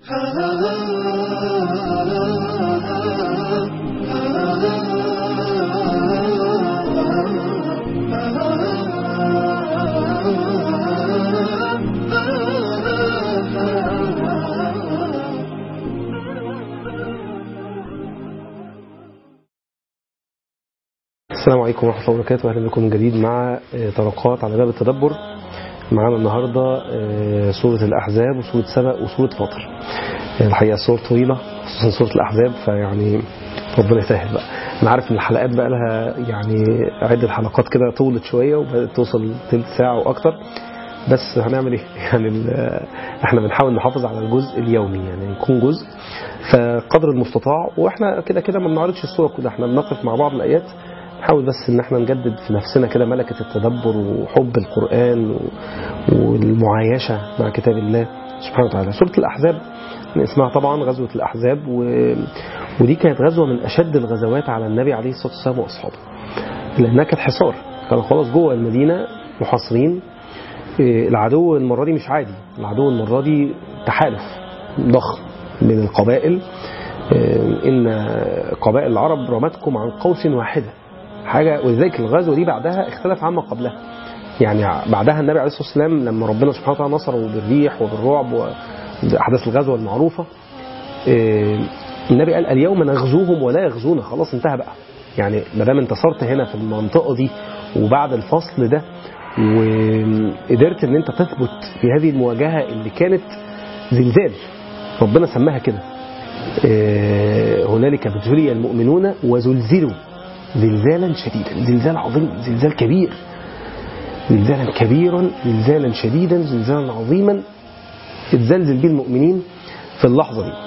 السلام عليكم ورحمة الله وبركاته أهلا بكم من جديد مع طرقات على باب التدبر معانا النهاردة سورة الأحزاب وسورة سبأ وسورة فاطر الحقيقة سورة طويلة خصوصا سورة الأحزاب فيعني ربنا يسهل بقى أنا عارف إن الحلقات بقى لها يعني عدة حلقات كده طولت شوية وبدأت توصل تلت ساعة وأكتر بس هنعمل ايه يعني احنا بنحاول نحافظ على الجزء اليومي يعني يكون جزء فقدر المستطاع واحنا كده كده ما بنعرضش الصورة كلها احنا بنقف مع بعض الآيات نحاول بس ان احنا نجدد في نفسنا كده ملكة التدبر وحب القرآن والمعايشة مع كتاب الله سبحانه وتعالى سورة الأحزاب اسمها طبعا غزوة الأحزاب و... ودي كانت غزوة من أشد الغزوات على النبي عليه الصلاة والسلام وأصحابه لأنها كانت حصار كانوا خلاص جوه المدينة محاصرين العدو المرة دي مش عادي العدو المرة دي تحالف ضخم من القبائل إن قبائل العرب رمتكم عن قوس واحدة حاجة ولذلك الغزوة دي بعدها اختلف عما قبلها يعني بعدها النبي عليه الصلاة والسلام لما ربنا سبحانه وتعالى نصره بالريح وبالرعب وأحداث الغزوة المعروفة النبي قال اليوم نغزوهم ولا يغزونا خلاص انتهى بقى يعني ما دام انتصرت هنا في المنطقة دي وبعد الفصل ده وقدرت ان انت تثبت في هذه المواجهة اللي كانت زلزال ربنا سماها كده هنالك ابتلي المؤمنون وزلزلوا زلزالا شديدا زلزال عظيم زلزال كبير زلزالا كبيرا زلزالا شديدا زلزالا عظيما اتزلزل به المؤمنين في اللحظة دي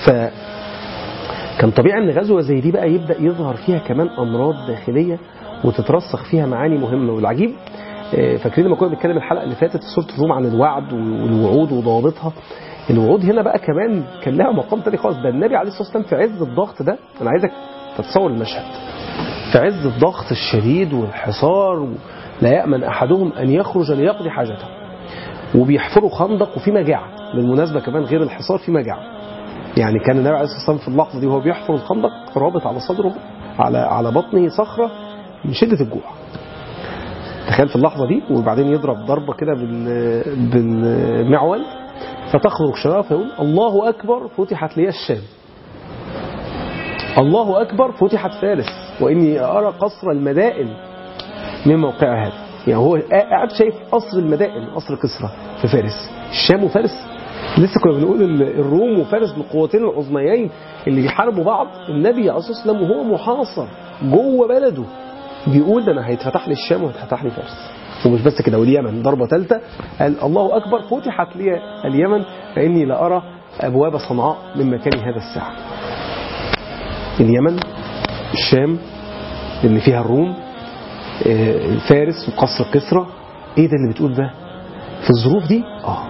فكان طبيعي ان غزوة زي دي بقى يبدأ يظهر فيها كمان أمراض داخلية وتترسخ فيها معاني مهمة والعجيب فاكرين لما كنا بنتكلم الحلقة اللي فاتت في سورة الروم عن الوعد والوعود وضوابطها الوعود هنا بقى كمان كان لها مقام تاني خالص ده النبي عليه الصلاة والسلام في عز الضغط ده أنا عايزك تتصور المشهد في عز الضغط الشديد والحصار لا يأمن أحدهم أن يخرج ليقضي حاجته وبيحفروا خندق وفي مجاعة بالمناسبة كمان غير الحصار في مجاعة يعني كان النبي عليه الصلاة والسلام في اللحظة دي وهو بيحفر الخندق رابط على صدره على على بطنه صخرة من شدة الجوع تخيل في اللحظة دي وبعدين يضرب ضربة كده بالمعول فتخرج شرارة فيقول الله أكبر فتحت لي الشام الله أكبر فتحت فارس وإني أرى قصر المدائن من موقع هذا يعني هو قاعد شايف قصر المدائن قصر كسرى في فارس الشام وفارس لسه كنا بنقول الروم وفارس القوتين العظميين اللي بيحاربوا بعض النبي عليه الصلاه والسلام وهو محاصر جوه بلده بيقول ده انا هيتفتح لي الشام وهيتفتح لي فارس ومش بس كده واليمن ضربه ثالثه قال الله اكبر فتحت لي اليمن فاني لارى ابواب صنعاء من مكان هذا الساعه اليمن الشام اللي فيها الروم فارس وقصر كسرى ايه ده اللي بتقول ده في الظروف دي اه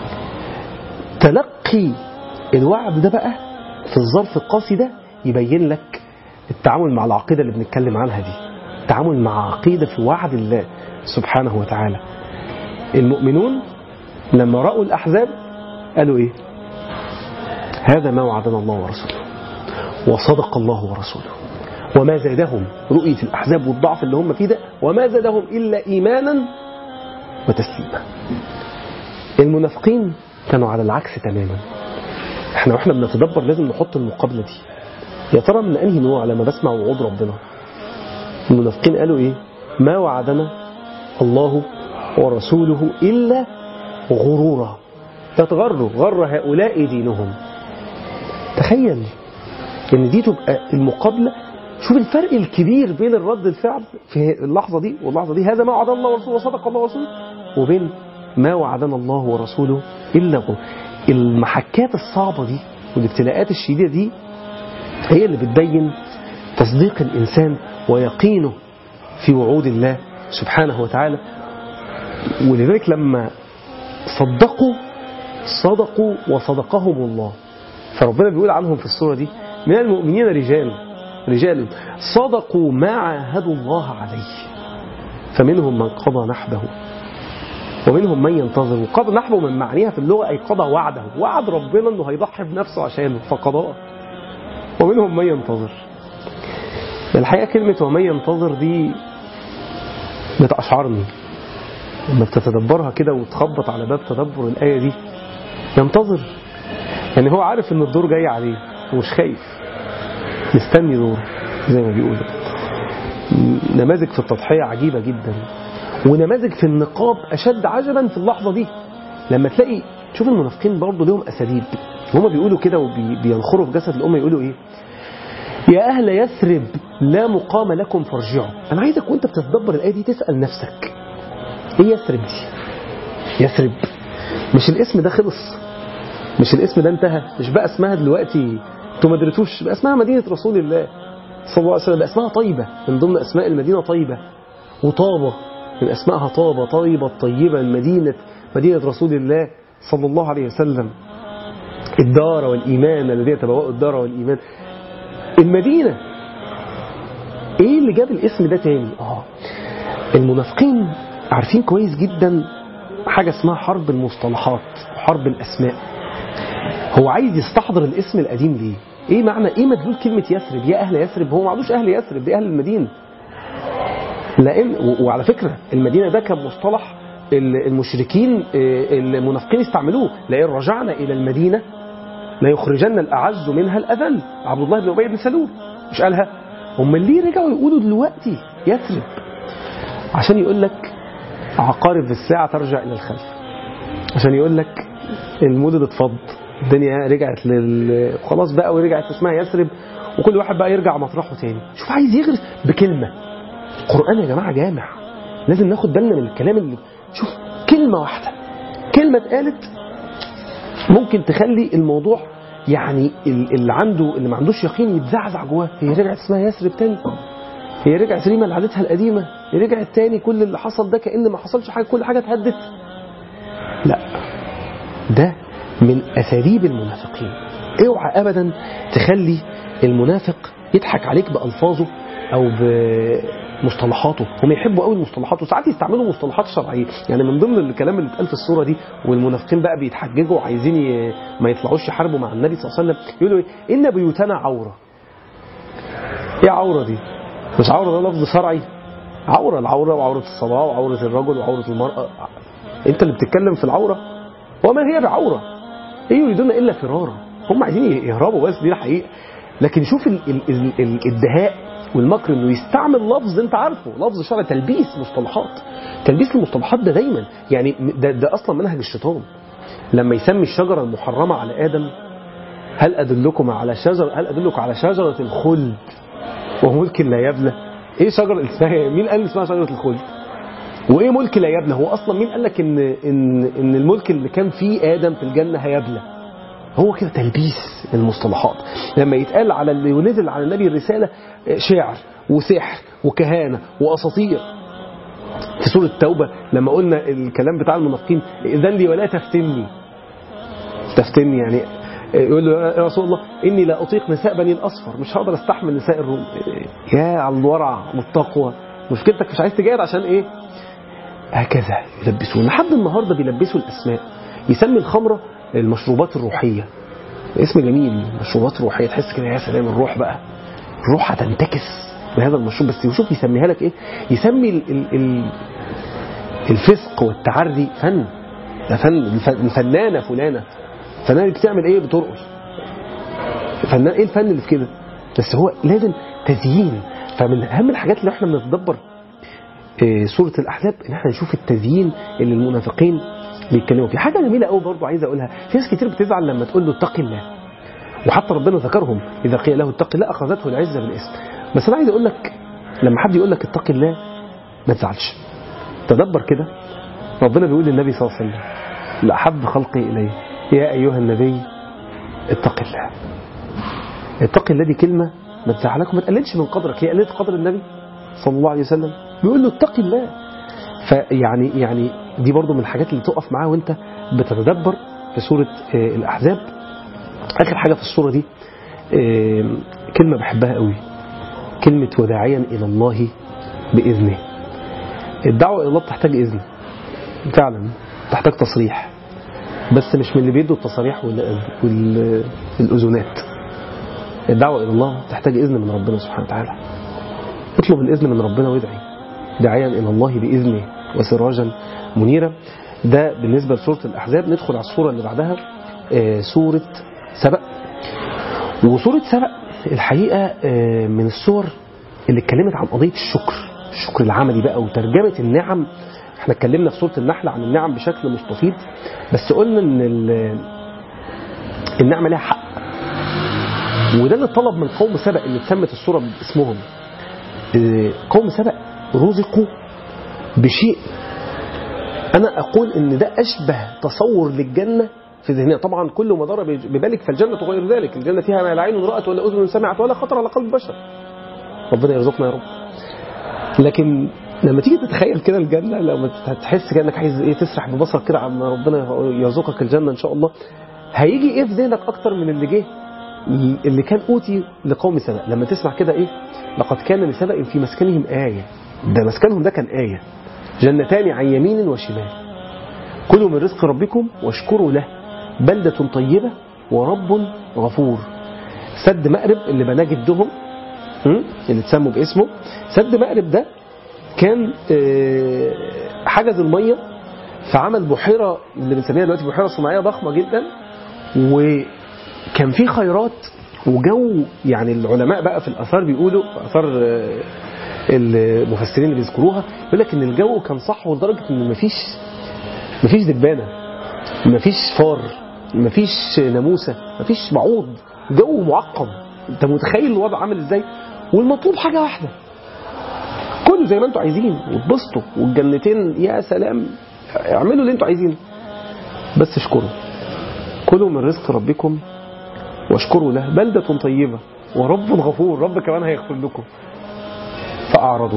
تلقي الوعد ده بقى في الظرف القاسي ده يبين لك التعامل مع العقيدة اللي بنتكلم عنها دي التعامل مع عقيدة في وعد الله سبحانه وتعالى المؤمنون لما رأوا الأحزاب قالوا ايه هذا ما وعدنا الله ورسوله وصدق الله ورسوله وما زادهم رؤية الأحزاب والضعف اللي هم فيه ده وما زادهم إلا إيمانا وتسليما المنافقين كانوا على العكس تماما احنا واحنا بنتدبر لازم نحط المقابلة دي يا ترى من أنهي نوع لما بسمع وعود ربنا المنافقين قالوا ايه ما وعدنا الله ورسوله إلا غرورا تتغروا غر هؤلاء دينهم تخيل ان دي تبقى المقابلة شوف الفرق الكبير بين الرد الفعل في اللحظة دي واللحظة دي هذا ما وعد الله ورسوله وصدق الله ورسوله وبين ما وعدنا الله ورسوله إلا غير المحكات الصعبة دي والابتلاءات الشديدة دي هي اللي بتبين تصديق الإنسان ويقينه في وعود الله سبحانه وتعالى ولذلك لما صدقوا صدقوا وصدقهم الله فربنا بيقول عنهم في السورة دي من المؤمنين رجال رجال صدقوا ما عاهدوا الله عليه فمنهم من قضى نحبه ومنهم من ينتظر وقضى نحو من معانيها في اللغة أي قضى وعده وعد ربنا أنه هيضحي بنفسه عشانه فقضاه ومنهم من ينتظر الحقيقة كلمة ومن ينتظر دي بتأشعرني لما بتتدبرها كده وتخبط على باب تدبر الآية دي ينتظر يعني هو عارف ان الدور جاي عليه ومش خايف مستني دور زي ما بيقولوا نماذج في التضحية عجيبة جدا ونماذج في النقاب أشد عجبا في اللحظة دي لما تلاقي شوف المنافقين برضه لهم أساليب هما بيقولوا كده وبينخروا في جسد الأمة يقولوا إيه يا أهل يثرب لا مقام لكم فارجعوا أنا عايزك وأنت بتتدبر الآية دي تسأل نفسك إيه يثرب دي يثرب مش الاسم ده خلص مش الاسم ده انتهى مش بقى اسمها دلوقتي انتوا ما درتوش بقى اسمها مدينة رسول الله صلى الله عليه وسلم بقى اسمها طيبة من ضمن اسماء المدينة طيبة وطابة من اسمائها طابة طيبة طيبة مدينة مدينة رسول الله صلى الله عليه وسلم الدار والإيمان الذين تبوأوا الدار والإيمان المدينة ايه اللي جاب الاسم ده تاني اه المنافقين عارفين كويس جدا حاجة اسمها حرب المصطلحات وحرب الأسماء هو عايز يستحضر الاسم القديم ليه ايه معنى ايه مدلول كلمة يثرب يا أهل يثرب هو ما عندوش أهل يثرب دي أهل المدينة لأن وعلى فكرة المدينة ده كان مصطلح المشركين المنافقين استعملوه لئن رجعنا إلى المدينة ليخرجن الأعز منها الأذل عبد الله بن أبي بن سلول مش قالها هم ليه رجعوا يقولوا دلوقتي يثرب عشان يقول لك عقارب الساعة ترجع إلى الخلف عشان يقول لك المدد اتفض الدنيا رجعت لل خلاص بقى ورجعت اسمها يثرب وكل واحد بقى يرجع مطرحه تاني شوف عايز يغرس بكلمة القرآن يا جماعة جامع لازم ناخد بالنا من الكلام اللي شوف كلمة واحدة كلمة اتقالت ممكن تخلي الموضوع يعني اللي عنده اللي ما عندوش يقين يتزعزع جواه هي رجعت اسمها يثرب تاني هي رجعت ريما لعادتها القديمة هي رجعت تاني كل اللي حصل ده كأن ما حصلش حاجة كل حاجة اتهدت لا ده من أساليب المنافقين اوعى أبدا تخلي المنافق يضحك عليك بألفاظه أو بمصطلحاته هم يحبوا قوي المصطلحات وساعات يستعملوا مصطلحات شرعية يعني من ضمن الكلام اللي اتقال في الصورة دي والمنافقين بقى بيتحججوا وعايزين ي... ما يطلعوش يحاربوا مع النبي صلى الله عليه وسلم يقولوا ايه إن بيوتنا عورة ايه عورة دي مش عورة ده لفظ شرعي عورة العورة وعورة الصلاة وعورة الرجل وعورة المرأة انت اللي بتتكلم في العورة وما هي بعورة ايه يريدون الا فرارا هم عايزين يهربوا بس دي الحقيقة لكن شوف ال ال ال ال الدهاء والمكر انه يستعمل لفظ انت عارفه لفظ شرعي تلبيس مصطلحات تلبيس المصطلحات ده دايما يعني ده, ده اصلا منهج الشيطان لما يسمي الشجرة المحرمة على آدم هل أدلكم على شجرة هل أدلك على شجرة الخلد وملك لا يبلى ايه شجرة اسمها مين قال اسمها شجرة الخلد وايه ملك لا يبلى هو اصلا مين قال لك ان ان ان الملك اللي كان فيه ادم في الجنه هيبلى هو كده تلبيس المصطلحات لما يتقال على اللي ونزل على النبي الرساله شعر وسحر وكهانه واساطير في سوره التوبه لما قلنا الكلام بتاع المنافقين اذن لي ولا تفتني تفتني يعني يقول له يا رسول الله إني لا أطيق نساء بني الأصفر مش هقدر استحمل نساء الروم يا على الورع والتقوى مشكلتك مش عايز تجاهد عشان إيه هكذا يلبسون لحد النهاردة بيلبسوا الأسماء يسمي الخمرة المشروبات الروحية اسم جميل مشروبات روحية تحس كده يا سلام الروح بقى الروح هتنتكس بهذا المشروب بس يشوف يسميها لك ايه يسمي ال ال ال الفسق والتعري فن ده فن الفنانة فلانة فنانة بتعمل ايه بترقص فنان ايه الفن اللي في كده بس هو لازم تزيين فمن اهم الحاجات اللي احنا بنتدبر سورة الأحزاب إن احنا نشوف التزيين اللي المنافقين بيتكلموا فيه حاجة جميلة قوي برضه عايز أقولها في ناس كتير بتزعل لما تقول له اتق الله وحتى ربنا ذكرهم إذا قيل له اتق الله أخذته العزة بالاسم بس أنا عايز أقول لك لما حد يقول لك اتق الله ما تزعلش تدبر كده ربنا بيقول للنبي صلى الله عليه وسلم لأحب خلقي إليه يا أيها النبي اتق الله اتق الله دي كلمة ما تزعلك وما تقللش من قدرك هي قللت قدر النبي صلى الله عليه وسلم بيقول له اتق الله فيعني يعني دي برضو من الحاجات اللي تقف معاه وانت بتتدبر في سورة الأحزاب آخر حاجة في السورة دي كلمة بحبها قوي كلمة وداعيا إلى الله بإذنه الدعوة إلى الله بتحتاج إذن فعلا تحتاج تصريح بس مش من اللي بيدوا التصاريح والأذونات الدعوة إلى الله تحتاج إذن من ربنا سبحانه وتعالى اطلب الإذن من ربنا وادعي داعيا إلى الله بإذنه وسراجا منيرا ده بالنسبة لسورة الأحزاب ندخل على الصورة اللي بعدها آه، سورة سبأ وسورة سبأ الحقيقة آه، من الصور اللي اتكلمت عن قضية الشكر الشكر العملي بقى وترجمة النعم احنا اتكلمنا في سورة النحل عن النعم بشكل مستفيض بس قلنا ان النعمة لها حق وده اللي طلب من قوم سبأ اللي اتسمت السورة باسمهم آه، قوم سبأ رزقوا بشيء أنا أقول إن ده أشبه تصور للجنة في ذهنها طبعا كل ما ضرب ببالك فالجنة غير ذلك الجنة فيها ما لا عين رأت ولا أذن سمعت ولا خطر على قلب بشر ربنا يرزقنا يا رب لكن لما تيجي تتخيل كده الجنة لما تحس كأنك عايز ايه تسرح ببصرك كده عما ربنا يرزقك الجنة إن شاء الله هيجي ايه في ذهنك أكتر من اللي جه اللي كان أوتي لقوم سبأ لما تسمع كده ايه لقد كان لسبأ في مسكنهم آية ده مسكنهم ده كان آية جنتان عن يمين وشمال كلوا من رزق ربكم واشكروا له بلدة طيبة ورب غفور سد مأرب اللي بناه جدهم اللي اتسموا باسمه سد مأرب ده كان آه، حجز المية فعمل بحيرة اللي بنسميها دلوقتي بحيرة صناعية ضخمة جدا وكان في خيرات وجو يعني العلماء بقى في الآثار بيقولوا في آثار آه، المفسرين اللي بيذكروها يقول لك ان الجو كان صح لدرجه ان مفيش مفيش دبانه مفيش فار مفيش ناموسه مفيش بعوض جو معقم انت متخيل الوضع عامل ازاي والمطلوب حاجه واحده كلوا زي ما انتوا عايزين واتبسطوا والجنتين يا سلام اعملوا اللي انتوا عايزينه بس اشكروا كلوا من رزق ربكم واشكروا له بلدة طيبة ورب غفور رب كمان هيغفر لكم فأعرضوا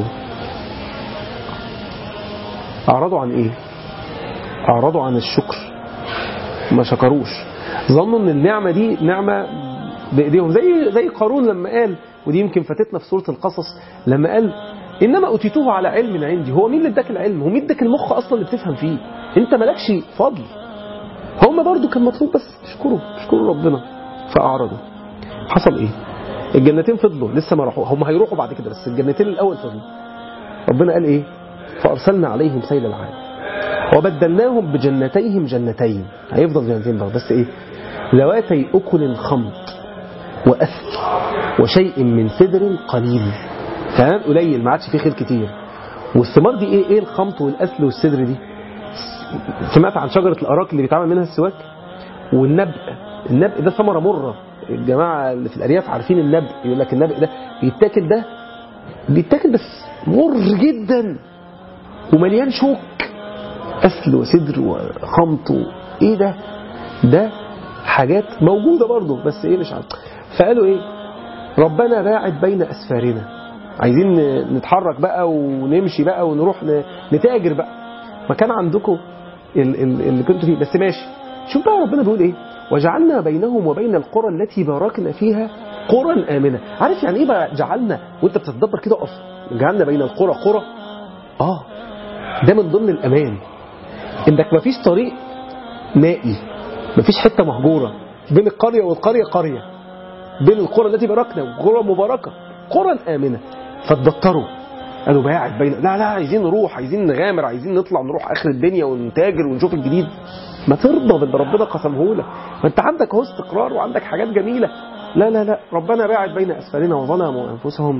أعرضوا عن إيه أعرضوا عن الشكر ما شكروش ظنوا ان النعمة دي نعمة بإيديهم زي زي قارون لما قال ودي يمكن فاتتنا في سورة القصص لما قال إنما أوتيتوه على علم عندي هو مين اللي اداك العلم هو مين اداك المخ أصلا اللي بتفهم فيه أنت مالكش فضل هم برضو كان مطلوب بس اشكروا اشكروا ربنا فأعرضوا حصل إيه الجنتين فضلوا لسه ما راحوا هم هيروحوا بعد كده بس الجنتين الأول فضلوا ربنا قال إيه فأرسلنا عليهم سيل العام وبدلناهم بجنتيهم جنتين هيفضل جنتين برضه بس إيه ذواتي أكل خمط وأثل وشيء من سدر قليل تمام قليل ما عادش فيه خير كتير والثمار دي ايه ايه الخمط والاثل والسدر دي سمعت عن شجره الاراك اللي بيتعمل منها السواك والنبق النبق ده ثمره مره الجماعة اللي في الأرياف عارفين النبق يقول لك النبق ده بيتاكل ده بيتاكل بس مر جدا ومليان شوك أسل وصدر وخمط إيه ده ده حاجات موجودة برضه بس إيه مش عارف فقالوا إيه ربنا باعد بين أسفارنا عايزين نتحرك بقى ونمشي بقى ونروح نتاجر بقى ما كان عندكم اللي كنتوا فيه بس ماشي شوف بقى ربنا بيقول ايه وجعلنا بينهم وبين القرى التي باركنا فيها قرى آمنة عارف يعني ايه بقى جعلنا وانت بتتدبر كده اقف جعلنا بين القرى قرى اه ده من ضمن الامان انك مفيش طريق نائي مفيش حته مهجوره بين القريه والقريه قريه بين القرى التي باركنا وقرى مباركه قرى آمنة فتبطروا قالوا باعد بين لا لا عايزين نروح عايزين نغامر عايزين نطلع نروح اخر الدنيا ونتاجر ونشوف الجديد ما ترضى باللي ربنا قسمه لك ما انت عندك اهو استقرار وعندك حاجات جميله لا لا لا ربنا باعد بين اسفلنا وظلموا انفسهم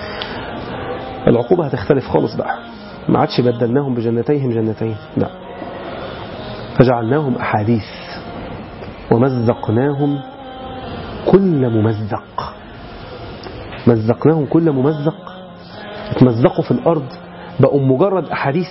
العقوبه هتختلف خالص بقى ما عادش بدلناهم بجنتيهم جنتين لا فجعلناهم احاديث ومزقناهم كل ممزق مزقناهم كل ممزق اتمزقوا في الارض بقوا مجرد احاديث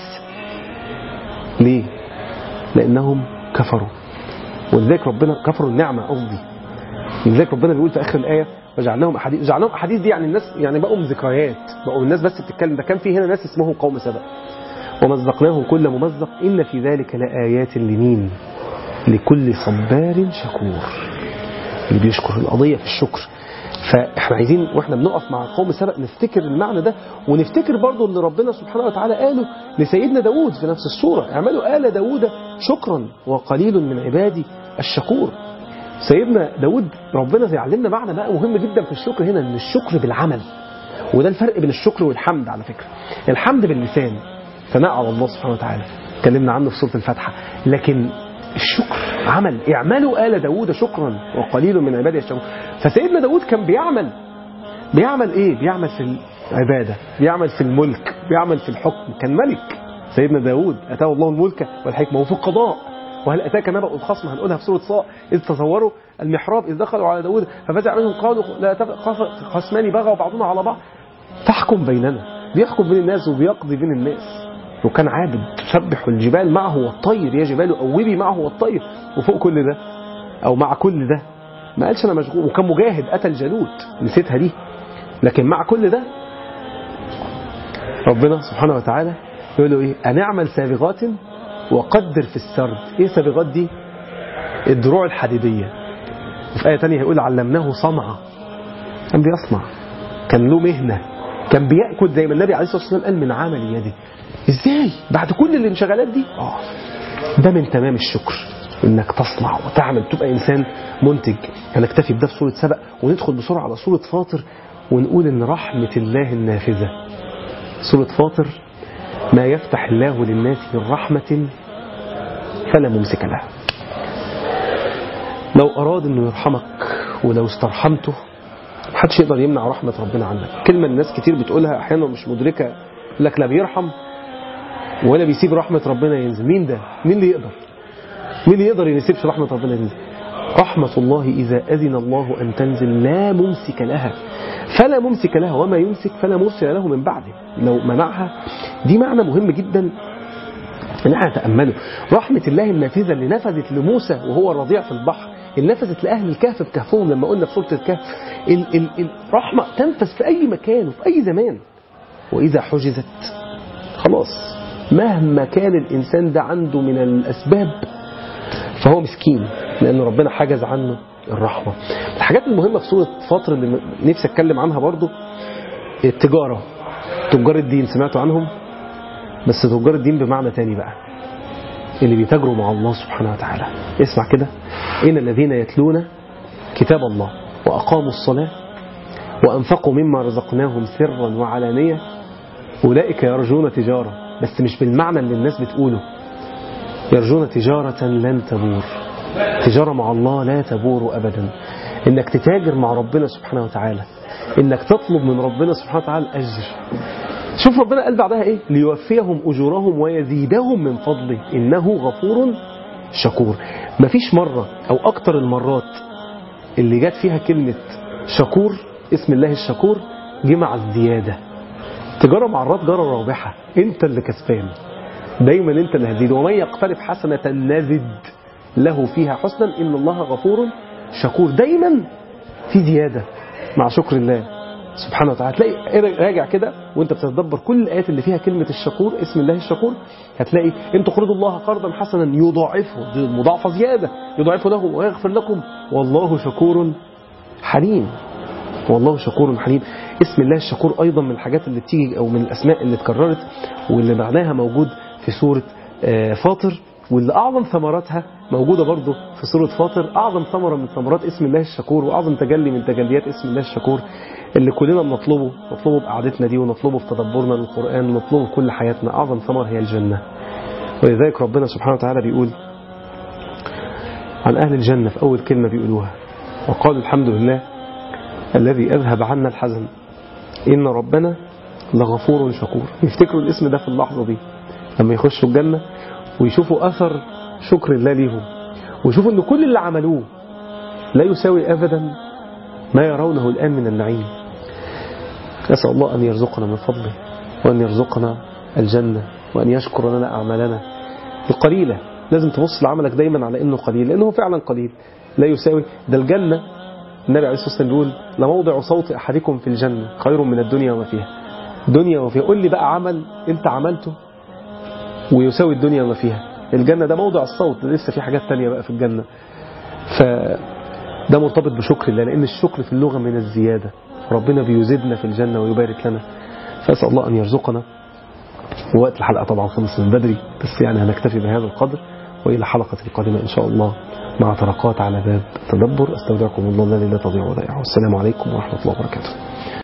ليه لانهم كفروا ولذلك ربنا كفروا النعمة قصدي لذلك ربنا بيقول في آخر الآية وجعلناهم أحاديث جعلناهم أحاديث دي يعني الناس يعني بقوا ذكريات بقوا الناس بس بتتكلم ده كان في هنا ناس اسمهم قوم سبأ ومزقناهم كل ممزق إن في ذلك لآيات لمين لكل صبار شكور اللي بيشكر القضية في الشكر فاحنا عايزين واحنا بنقف مع قوم سبق نفتكر المعنى ده ونفتكر برضو ان ربنا سبحانه وتعالى قاله لسيدنا داود في نفس السورة اعملوا آل داود شكرا وقليل من عبادي الشكور سيدنا داود ربنا يعلمنا معنى بقى مهم جدا في الشكر هنا ان الشكر بالعمل وده الفرق بين الشكر والحمد على فكرة الحمد باللسان ثناء على الله سبحانه وتعالى اتكلمنا عنه في سورة الفاتحة لكن الشكر عمل اعملوا آل داود شكرا وقليل من عبادي الشكور فسيدنا داود كان بيعمل بيعمل ايه بيعمل في العبادة بيعمل في الملك بيعمل في الحكم كان ملك سيدنا داود أتاه الله الملك والحكمة وفي القضاء وهل أتاك نبأ الخصم هنقولها في سورة صاء إذ تصوروا المحراب إذ دخلوا على داود ففزع منهم قالوا لا خصمان بغوا بعضنا على بعض فاحكم بيننا بيحكم بين الناس وبيقضي بين الناس وكان عابد تسبح الجبال معه والطير يا جبال أوبي معه والطير وفوق كل ده أو مع كل ده ما قالش أنا مشغول وكان مجاهد قتل جالوت نسيتها دي لكن مع كل ده ربنا سبحانه وتعالى يقول له إيه أنعمل سابغات وقدر في السرد إيه سابغات دي الدروع الحديدية وفي آية تانية هيقول علمناه صنعة كان بيصنع كان له مهنة كان بيأكل زي ما النبي عليه الصلاة والسلام قال من عمل يده ازاي بعد كل الانشغالات دي اه ده من تمام الشكر انك تصنع وتعمل تبقى انسان منتج هنكتفي بده في سوره سبق وندخل بسرعه على سوره فاطر ونقول ان رحمه الله النافذه سوره فاطر ما يفتح الله للناس من رحمه فلا ممسك لها لو اراد انه يرحمك ولو استرحمته محدش يقدر يمنع رحمه ربنا عنك كلمه الناس كتير بتقولها احيانا مش مدركه لك لا بيرحم ولا بيسيب رحمة ربنا ينزل مين ده مين اللي يقدر مين اللي يقدر يسيبش رحمة ربنا ينزل رحمة الله إذا أذن الله أن تنزل لا ممسك لها فلا ممسك لها وما يمسك فلا مرسل له من بعده لو منعها دي معنى مهم جدا ان احنا نتأمله رحمة الله النافذة اللي نفذت لموسى وهو الرضيع في البحر اللي نفذت لأهل الكهف في كهفهم لما قلنا في سورة الكهف ال ال الرحمة تنفذ في أي مكان وفي أي زمان وإذا حجزت خلاص مهما كان الإنسان ده عنده من الأسباب فهو مسكين لأن ربنا حجز عنه الرحمة الحاجات المهمة في سورة فاطر اللي نفسي أتكلم عنها برضو التجارة تجار الدين سمعتوا عنهم بس تجار الدين بمعنى تاني بقى اللي بيتاجروا مع الله سبحانه وتعالى اسمع كده إن الذين يتلون كتاب الله وأقاموا الصلاة وأنفقوا مما رزقناهم سرا وعلانية أولئك يرجون تجارة بس مش بالمعنى اللي الناس بتقوله يرجون تجارة لن تبور تجارة مع الله لا تبور أبدا إنك تتاجر مع ربنا سبحانه وتعالى إنك تطلب من ربنا سبحانه وتعالى الأجر شوف ربنا قال بعدها إيه ليوفيهم أجورهم ويزيدهم من فضله إنه غفور شكور مفيش مرة أو أكتر المرات اللي جات فيها كلمة شكور اسم الله الشكور جه مع الزيادة تجارة مع الرات جارة رابحة انت اللي كسبان دايما انت اللي هتزيد ومن يقترف حسنة نزد له فيها حسنا ان الله غفور شكور دايما في زيادة مع شكر الله سبحانه وتعالى هتلاقي راجع كده وانت بتتدبر كل الايات اللي فيها كلمة الشكور اسم الله الشكور هتلاقي ان تقرضوا الله قرضا حسنا يضاعفه دي مضاعفة زيادة يضاعفه له ويغفر لكم والله شكور حليم والله شكور حليم اسم الله الشكور أيضا من الحاجات اللي بتيجي أو من الأسماء اللي اتكررت واللي معناها موجود في سورة فاطر واللي أعظم ثمراتها موجودة برضه في سورة فاطر أعظم ثمرة من ثمرات اسم الله الشكور وأعظم تجلي من تجليات اسم الله الشكور اللي كلنا بنطلبه نطلبه بقعدتنا دي ونطلبه في تدبرنا للقرآن ونطلبه في كل حياتنا أعظم ثمر هي الجنة ولذلك ربنا سبحانه وتعالى بيقول عن أهل الجنة في أول كلمة بيقولوها وقالوا الحمد لله الذي أذهب عنا الحزن إن ربنا لغفور شكور يفتكروا الاسم ده في اللحظة دي لما يخشوا الجنة ويشوفوا أثر شكر الله ليهم ويشوفوا أن كل اللي عملوه لا يساوي أبدا ما يرونه الآن من النعيم نسأل الله أن يرزقنا من فضله وأن يرزقنا الجنة وأن يشكر لنا أعمالنا القليلة لازم تبص لعملك دايما على أنه قليل لأنه فعلا قليل لا يساوي ده الجنة النبي عليه الصلاة والسلام بيقول لموضع صوت أحدكم في الجنة خير من الدنيا وما فيها دنيا وما فيها قول لي بقى عمل أنت عملته ويساوي الدنيا وما فيها الجنة ده موضع الصوت ده لسه في حاجات تانية بقى في الجنة ف ده مرتبط بشكر الله لأن الشكر في اللغة من الزيادة ربنا بيزيدنا في الجنة ويبارك لنا فأسأل الله أن يرزقنا ووقت الحلقة طبعا خلص من بدري بس يعني هنكتفي بهذا القدر وإلى حلقة القادمة إن شاء الله مع طرقات على باب تدبر أستودعكم الله الذي لا تضيع ودائعه والسلام عليكم ورحمة الله وبركاته